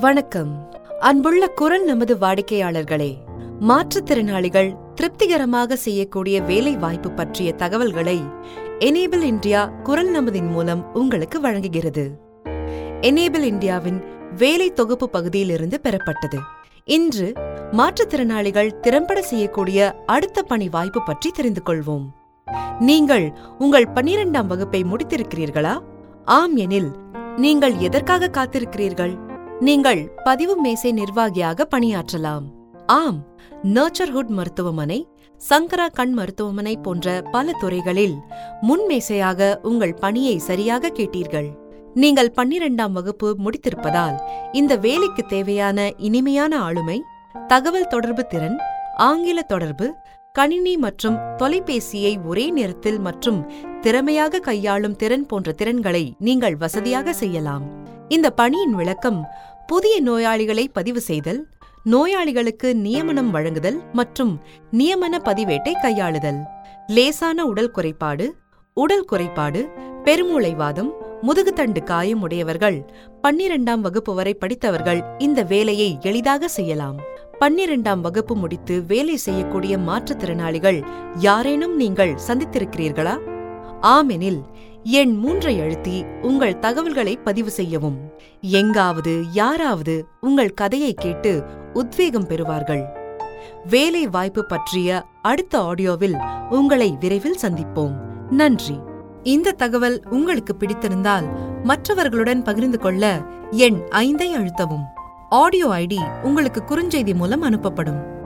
வணக்கம் அன்புள்ள குரல் நமது வாடிக்கையாளர்களே மாற்றுத்திறனாளிகள் திருப்திகரமாக செய்யக்கூடிய வேலை வாய்ப்பு பற்றிய தகவல்களை எனேபிள் இந்தியா குரல் நமதின் மூலம் உங்களுக்கு வழங்குகிறது எனேபிள் இந்தியாவின் வேலை தொகுப்பு பகுதியிலிருந்து பெறப்பட்டது இன்று மாற்றுத்திறனாளிகள் திறம்பட செய்யக்கூடிய அடுத்த பணி வாய்ப்பு பற்றி தெரிந்து கொள்வோம் நீங்கள் உங்கள் பன்னிரெண்டாம் வகுப்பை முடித்திருக்கிறீர்களா ஆம் எனில் நீங்கள் எதற்காக காத்திருக்கிறீர்கள் நீங்கள் பதிவு மேசை நிர்வாகியாக பணியாற்றலாம் ஆம் நர்ச்சர்ஹுட் மருத்துவமனை சங்கரா கண் மருத்துவமனை போன்ற பல துறைகளில் முன்மேசையாக உங்கள் பணியை சரியாக கேட்டீர்கள் நீங்கள் பன்னிரெண்டாம் வகுப்பு முடித்திருப்பதால் இந்த வேலைக்கு தேவையான இனிமையான ஆளுமை தகவல் தொடர்பு திறன் ஆங்கில தொடர்பு கணினி மற்றும் தொலைபேசியை ஒரே நேரத்தில் மற்றும் திறமையாக கையாளும் திறன் போன்ற திறன்களை நீங்கள் வசதியாக செய்யலாம் இந்த பணியின் விளக்கம் புதிய நோயாளிகளை பதிவு செய்தல் நோயாளிகளுக்கு நியமனம் வழங்குதல் மற்றும் நியமன பதிவேட்டை கையாளுதல் லேசான உடல் குறைபாடு உடல் குறைபாடு பெருமூளைவாதம் முதுகுத்தண்டு காயம் உடையவர்கள் பன்னிரெண்டாம் வகுப்பு வரை படித்தவர்கள் இந்த வேலையை எளிதாக செய்யலாம் பன்னிரெண்டாம் வகுப்பு முடித்து வேலை செய்யக்கூடிய மாற்றுத்திறனாளிகள் யாரேனும் நீங்கள் சந்தித்திருக்கிறீர்களா ஆமெனில் எண் மூன்றை அழுத்தி உங்கள் தகவல்களை பதிவு செய்யவும் எங்காவது யாராவது உங்கள் கதையை கேட்டு உத்வேகம் பெறுவார்கள் வேலை வாய்ப்பு பற்றிய அடுத்த ஆடியோவில் உங்களை விரைவில் சந்திப்போம் நன்றி இந்த தகவல் உங்களுக்கு பிடித்திருந்தால் மற்றவர்களுடன் பகிர்ந்து கொள்ள எண் ஐந்தை அழுத்தவும் ஆடியோ ஐடி உங்களுக்கு குறுஞ்செய்தி மூலம் அனுப்பப்படும்